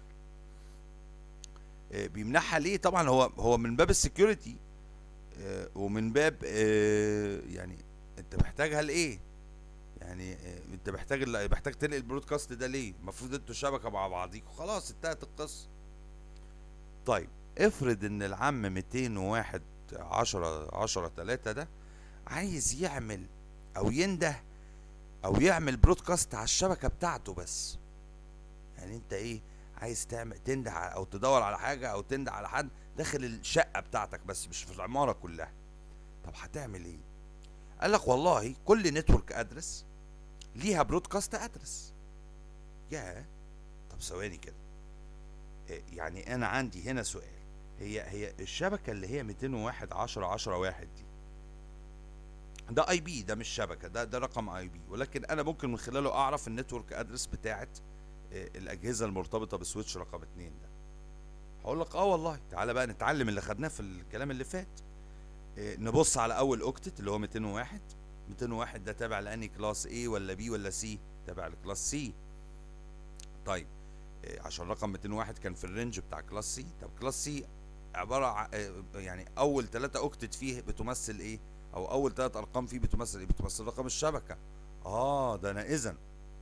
آه، بيمنعها ليه طبعا هو هو من باب السكيورتي آه، ومن باب آه، يعني انت محتاجها لايه يعني آه، انت محتاج ال- محتاج تنقل البرودكاست ده ليه المفروض انتوا شبكه مع بعضيكوا خلاص انتهت القصه طيب افرض ان العم 201 10 10 3 ده عايز يعمل او ينده او يعمل برودكاست على الشبكه بتاعته بس يعني انت ايه عايز تعمل تنده على- او تدور على حاجه او تنده على حد داخل الشقه بتاعتك بس مش في العماره كلها طب هتعمل ايه قال لك والله كل نتورك ادرس ليها برودكاست ادرس يا طب ثواني كده إيه، يعني انا عندي هنا سؤال هي هي الشبكه اللي هي 201 10 10 1 دي ده اي بي ده مش شبكه ده ده رقم اي بي ولكن انا ممكن من خلاله اعرف النتورك ادرس بتاعت آه، الاجهزه المرتبطه بسويتش رقم 2 ده هقول لك اه والله تعالى بقى نتعلم اللي خدناه في الكلام اللي فات آه، نبص على اول اوكتت اللي هو 201 201 ده تابع لاني كلاس A ولا B ولا C تابع لكلاس C طيب آه، عشان رقم 201 كان في الرينج بتاع كلاس C طب كلاس C عباره ع- آه، يعني اول ثلاثة اوكتت فيه بتمثل ايه او اول ثلاث ارقام فيه بتمثل ايه بتمثل رقم الشبكه اه ده انا اذا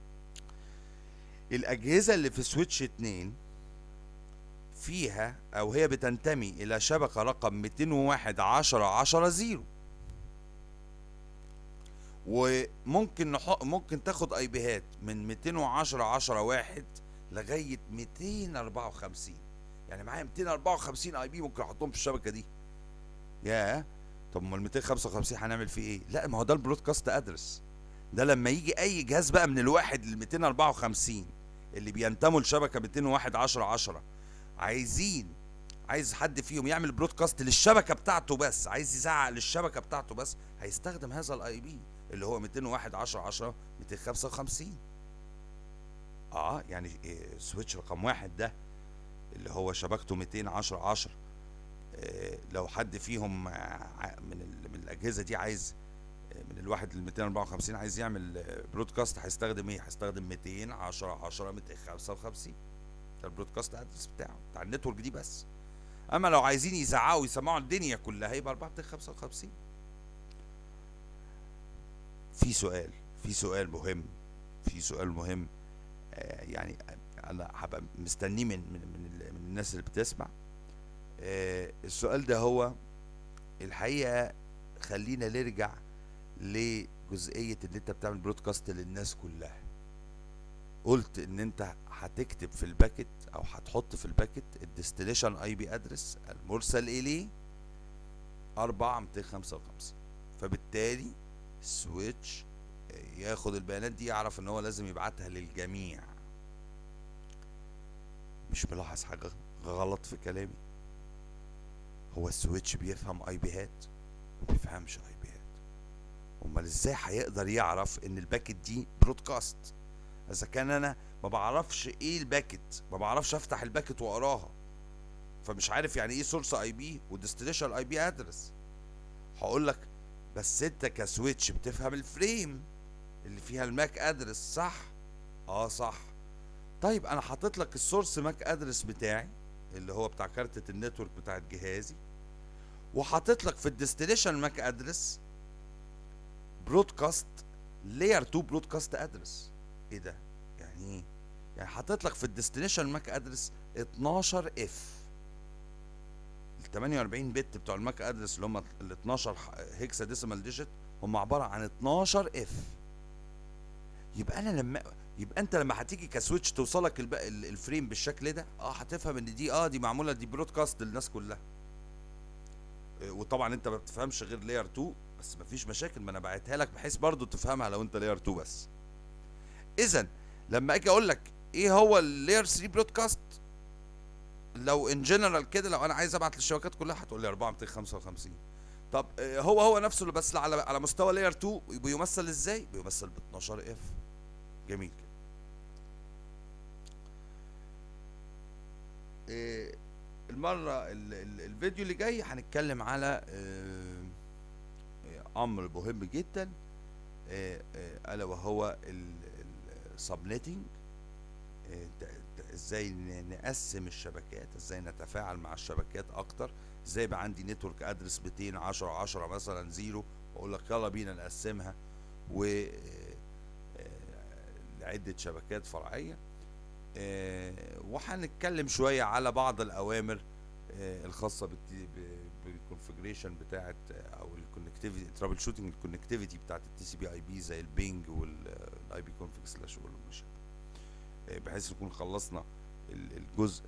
الاجهزه اللي في سويتش 2 فيها او هي بتنتمي الى شبكه رقم 201 10 10 0 وممكن نحط ممكن تاخد اي بيهات من 210 10 1 لغايه 254 يعني معايا 254 اي بي ممكن احطهم في الشبكه دي يا طب امال 255 هنعمل فيه ايه لا ما هو ده البرودكاست ادرس ده لما يجي اي جهاز بقى من الواحد لل 254 اللي بينتموا لشبكه 201 10 10 عايزين عايز حد فيهم يعمل برودكاست للشبكه بتاعته بس عايز يزعق للشبكه بتاعته بس هيستخدم هذا الاي بي اللي هو 201 10 10 255 اه يعني إيه سويتش رقم واحد ده اللي هو شبكته 210 10 إيه لو حد فيهم من من الاجهزه دي عايز من الواحد لل 254 عايز يعمل برودكاست هيستخدم ايه؟ هيستخدم 210 10 255 ده البرودكاست ادرس بتاعه بتاع النتورك دي بس اما لو عايزين يزعقوا ويسمعوا الدنيا كلها يبقى 455 في سؤال في سؤال مهم في سؤال مهم آه يعني انا هبقى مستنيه من من من, من الناس اللي بتسمع آه السؤال ده هو الحقيقه خلينا نرجع لجزئيه ان انت بتعمل برودكاست للناس كلها قلت ان انت هتكتب في الباكت او هتحط في الباكت الديستنيشن اي بي ادرس المرسل اليه 4255 فبالتالي سويتش ياخد البيانات دي يعرف ان هو لازم يبعتها للجميع مش ملاحظ حاجه غلط في كلامي هو السويتش بيفهم اي بيهات ما بيفهمش اي بيهات امال ازاي هيقدر يعرف ان الباكت دي برودكاست اذا كان انا ما بعرفش ايه الباكت ما بعرفش افتح الباكت واقراها فمش عارف يعني ايه سورس اي بي وديستنيشن اي بي ادرس هقول لك بس انت كسويتش بتفهم الفريم اللي فيها الماك ادرس صح اه صح طيب انا حاطط لك السورس ماك ادرس بتاعي اللي هو بتاع كارتة النتورك بتاعت جهازي وحاطط لك في الديستنيشن ماك ادرس برودكاست لاير 2 برودكاست ادرس ايه ده يعني ايه يعني حاطط لك في الديستنيشن ماك ادرس 12 اف ال 48 بت بتوع الماك ادرس اللي هم ال 12 هيكسا ديسيمال ديجيت هم عباره عن 12 اف يبقى انا لما يبقى انت لما هتيجي كسويتش توصلك الب... الفريم بالشكل ده اه هتفهم ان دي اه دي معموله دي برودكاست للناس كلها وطبعا انت ما بتفهمش غير لاير 2 بس مفيش مشاكل ما انا بعتها لك بحيث برضو تفهمها لو انت لاير 2 بس اذا لما اجي اقول لك ايه هو اللاير 3 برودكاست لو ان جنرال كده لو انا عايز ابعت للشبكات كلها هتقول لي 4255 طب هو هو نفسه اللي بس على على مستوى لاير 2 بيمثل ازاي بيمثل ب 12 اف جميل كده إيه المرة ال ال الفيديو اللي جاي هنتكلم على إيه امر مهم جدا إيه الا وهو السبنيتنج ازاي نقسم الشبكات ازاي نتفاعل مع الشبكات اكتر ازاي يبقى عندي نتورك ادرس 210 10 مثلا زيرو واقول لك يلا بينا نقسمها و لعدة شبكات فرعية وهنتكلم شوية على بعض الأوامر الخاصة بالكونفجريشن بتاعت أو الكونكتيفيتي ترابل شوتنج الكونكتيفيتي بتاعت التي سي بي اي بي زي البينج والاي بي كونفج سلاش وما شابه بحيث نكون خلصنا الجزء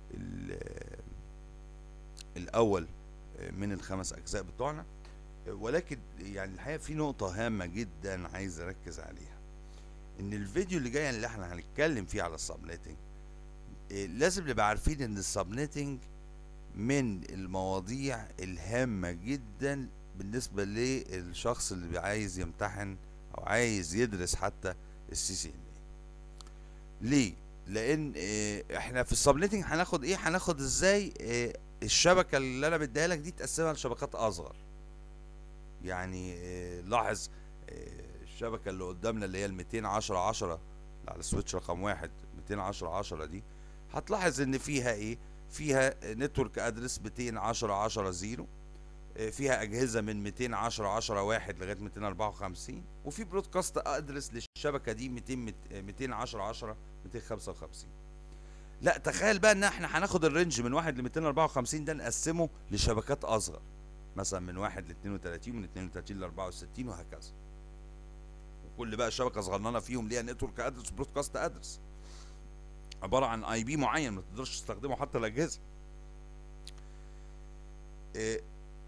الأول من الخمس أجزاء بتوعنا ولكن يعني الحقيقة في نقطة هامة جدا عايز أركز عليها ان الفيديو اللي جاي اللي احنا هنتكلم فيه على السبنيتنج إيه لازم نبقى عارفين ان السبنيتنج من المواضيع الهامة جدا بالنسبة للشخص اللي عايز يمتحن او عايز يدرس حتى السي سي ان ليه لان إيه احنا في السبنيتنج هناخد ايه هناخد ازاي إيه الشبكة اللي انا بديها لك دي تقسمها لشبكات اصغر يعني إيه لاحظ إيه الشبكه اللي قدامنا اللي هي ال 210 10 على السويتش رقم واحد 210 10 دي هتلاحظ ان فيها ايه فيها نتورك ادرس 210 10 0 فيها اجهزه من 210 10 1 لغايه 254 وفي برودكاست ادرس للشبكه دي 200 210 10 255 لا تخيل بقى ان احنا هناخد الرينج من 1 ل 254 ده نقسمه لشبكات اصغر مثلا من 1 ل 32 ومن 32 ل 64 وهكذا كل بقى شبكه صغننه فيهم ليها نتورك ادرس برودكاست ادرس عباره عن اي بي معين ما تقدرش تستخدمه حتى الاجهزه إيه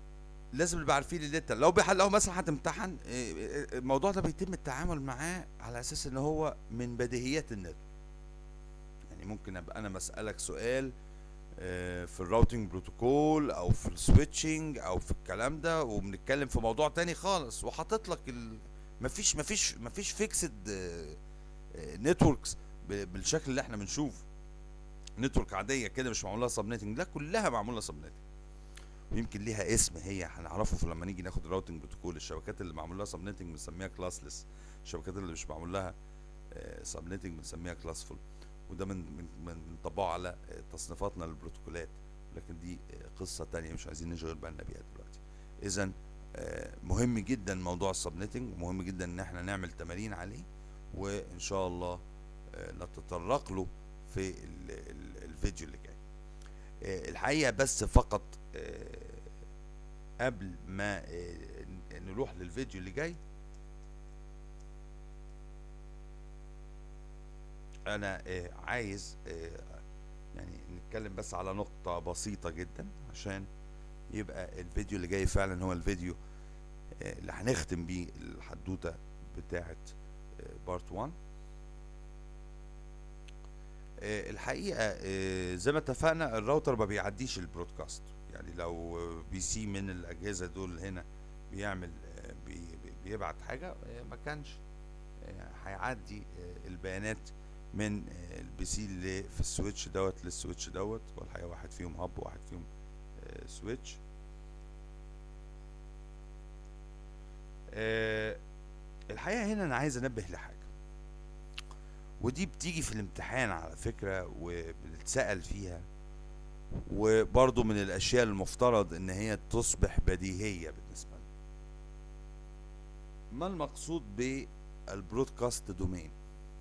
لازم نبقى عارفين اللي انت لو بيحل لو مثلا هتمتحن آه، آه، الموضوع ده بيتم التعامل معاه على اساس ان هو من بديهيات النت يعني ممكن ابقى انا مسالك سؤال آه، في الراوتنج بروتوكول او في السويتشنج او في الكلام ده وبنتكلم في موضوع تاني خالص وحاطط لك ال... مفيش مفيش مفيش فيكسد نتوركس بالشكل اللي احنا بنشوفه نتورك عاديه كده مش معمول لها سبنيتنج لا كلها معمول لها سبنيتنج ويمكن ليها اسم هي هنعرفه في لما نيجي ناخد الراوتنج بروتوكول الشبكات اللي معمول لها سبنيتنج بنسميها كلاسلس الشبكات اللي مش معمول لها سبنيتنج بنسميها كلاسفول وده من من من بنطبقه على آه، تصنيفاتنا للبروتوكولات لكن دي آه، قصه تانية مش عايزين نشغل بالنا بيها دلوقتي اذا مهم جدا موضوع السبنيتنج ومهم جدا ان احنا نعمل تمارين عليه وان شاء الله آه، نتطرق له في ال- ال- الفيديو اللي جاي آه، الحقيقه بس فقط آه، قبل ما آه، ن- نروح للفيديو اللي جاي انا آه، عايز آه، يعني نتكلم بس على نقطة بسيطة جدا عشان يبقى الفيديو اللي جاي فعلا هو الفيديو آه، اللي هنختم بيه الحدوتة بتاعة بارت 1 آه، الحقيقة آه، زي ما اتفقنا الراوتر ما بيعديش البرودكاست يعني لو بي سي من الأجهزة دول هنا بيعمل آه، بي- بي- بيبعت حاجة آه، ما كانش آه، هيعدي آه، البيانات من آه، البي سي اللي في السويتش دوت للسويتش دوت والحقيقة واحد فيهم هاب وواحد فيهم آه، سويتش آه، الحقيقة هنا أنا عايز أنبه لحاجة ودي بتيجي في الامتحان على فكرة وبنتسأل فيها وبرضه من الأشياء المفترض إن هي تصبح بديهية بالنسبة لنا ما المقصود بالبرودكاست دومين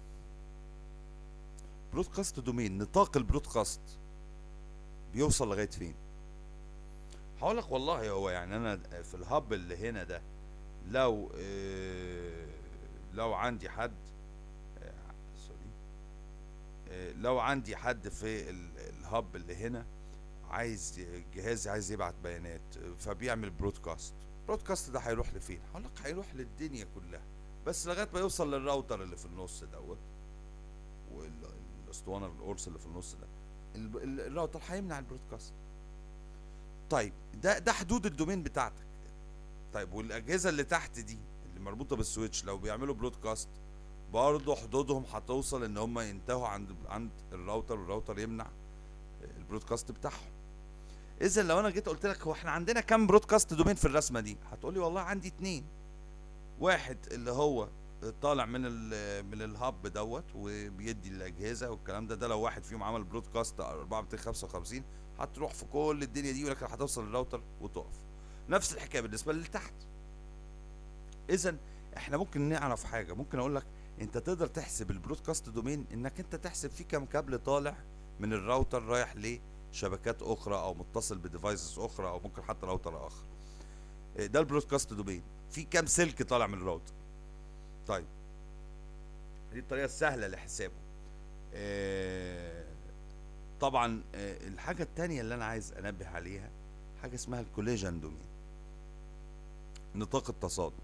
برودكاست دومين نطاق البرودكاست بيوصل لغاية فين هقول لك والله هو يعني انا في الهب اللي هنا ده لو آه، لو عندي حد آه، سوري آه، لو عندي حد في ال- الهب اللي هنا عايز جهاز عايز يبعت بيانات آه، فبيعمل برودكاست برودكاست ده هيروح لفين هقول لك هيروح للدنيا كلها بس لغايه ما يوصل للراوتر اللي في النص دوت والاسطوانه القرص اللي في النص ده ال- ال- الراوتر هيمنع البرودكاست طيب ده ده حدود الدومين بتاعتك طيب والاجهزه اللي تحت دي اللي مربوطه بالسويتش لو بيعملوا برودكاست برضه حدودهم هتوصل ان هم ينتهوا عند عند الراوتر والراوتر يمنع البرودكاست بتاعهم اذا لو انا جيت قلت لك هو احنا عندنا كام برودكاست دومين في الرسمه دي هتقولي والله عندي اتنين واحد اللي هو طالع من ال من الهب دوت وبيدي الاجهزه والكلام ده ده لو واحد فيهم عمل برودكاست 4255 هتروح في كل الدنيا دي ولكن هتوصل للراوتر وتقف نفس الحكايه بالنسبه للي تحت اذا احنا ممكن نعرف حاجه ممكن اقول لك انت تقدر تحسب البرودكاست دومين انك انت تحسب فيه كام كابل طالع من الراوتر رايح لشبكات اخرى او متصل بديفايسز اخرى او ممكن حتى راوتر اخر إيه ده البرودكاست دومين في كام سلك طالع من الراوتر طيب دي الطريقه السهله لحسابه آه، طبعا آه، الحاجه التانية اللي انا عايز انبه عليها حاجه اسمها الكوليجن دومين نطاق التصادم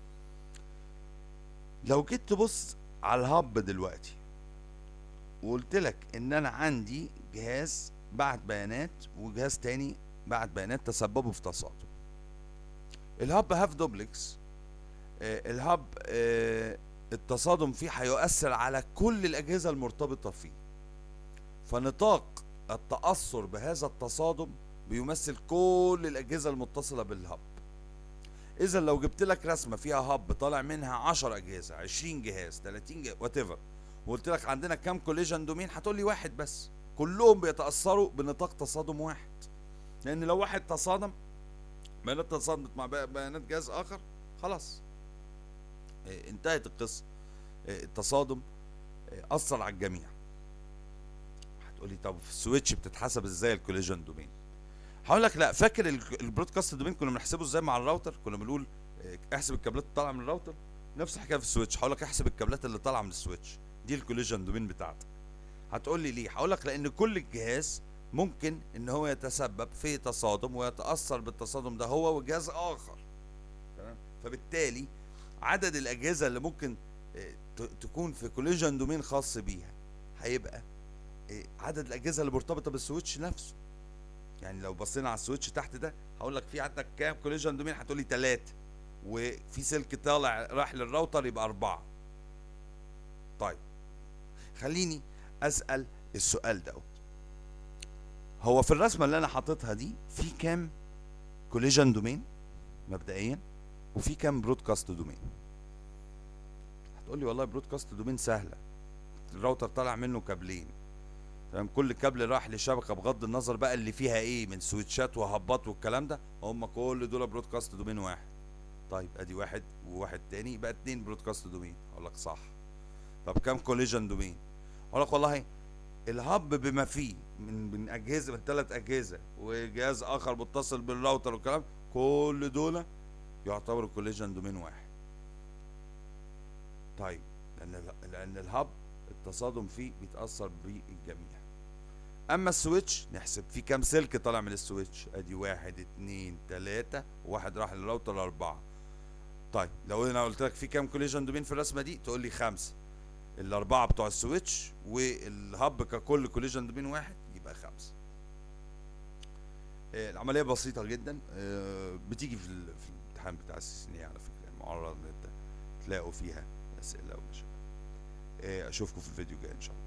لو جيت تبص على الهب دلوقتي وقلت لك ان انا عندي جهاز بعت بيانات وجهاز تاني بعت بيانات تسببوا في تصادم الهب هاف دوبلكس آه، الهب آه، التصادم فيه هيؤثر على كل الأجهزة المرتبطة فيه فنطاق التأثر بهذا التصادم بيمثل كل الأجهزة المتصلة بالهب إذا لو جبت لك رسمة فيها هب طالع منها 10 أجهزة 20 جهاز 30 جهاز وات ايفر وقلت لك عندنا كام كوليجن دومين هتقول لي واحد بس كلهم بيتأثروا بنطاق تصادم واحد لأن لو واحد تصادم بيانات تصادمت مع بيانات جهاز آخر خلاص آه، انتهت القصه آه، التصادم آه، اثر على الجميع هتقولي طب في السويتش بتتحسب ازاي الكوليجن دومين هقول لك لا فاكر ال- البرودكاست دومين كنا بنحسبه ازاي مع الراوتر كنا بنقول آه، احسب الكابلات اللي طالعه من الراوتر نفس الحكايه في السويتش هقول لك احسب الكابلات اللي طالعه من السويتش دي الكوليجن دومين بتاعتك هتقول لي ليه هقول لك لان كل الجهاز ممكن ان هو يتسبب في تصادم ويتاثر بالتصادم ده هو وجهاز اخر تمام فبالتالي عدد الاجهزه اللي ممكن آه، ت- تكون في كوليجن دومين خاص بيها هيبقى آه، عدد الاجهزه اللي مرتبطه بالسويتش نفسه يعني لو بصينا على السويتش تحت ده هقول لك في عندك كام كوليجن دومين هتقول لي ثلاثه وفي سلك طالع راح للراوتر يبقى اربعه طيب خليني اسال السؤال ده هو في الرسمه اللي انا حاططها دي في كام كوليجن دومين مبدئيا وفي كام برودكاست دومين هتقول لي والله برودكاست دومين سهله الراوتر طالع منه كابلين تمام كل كابل راح لشبكه بغض النظر بقى اللي فيها ايه من سويتشات وهبات والكلام ده هم كل دول برودكاست دومين واحد طيب ادي واحد وواحد تاني يبقى اتنين برودكاست دومين اقول لك صح طب كام كوليجن دومين اقول لك والله الهب بما فيه من من اجهزه من ثلاث اجهزه وجهاز اخر متصل بالراوتر والكلام كل دول يعتبروا كوليجن دومين واحد طيب لان ال- لان الهب التصادم فيه بيتاثر بالجميع اما السويتش نحسب فيه كام سلك طالع من السويتش ادي واحد اتنين تلاتة وواحد راح للراوتر اربعة طيب لو انا قلت لك في كام كوليجن دومين في الرسمه دي تقول لي خمسه الاربعه بتوع السويتش والهب ككل كوليجن دومين واحد يبقى خمسه آه، العمليه بسيطه جدا آه، بتيجي في ال- في الامتحان بتاع السنيه على فكره المعرض اللي انت تلاقوا فيها اسئله ومشاكل آه، اشوفكم في الفيديو الجاي ان شاء الله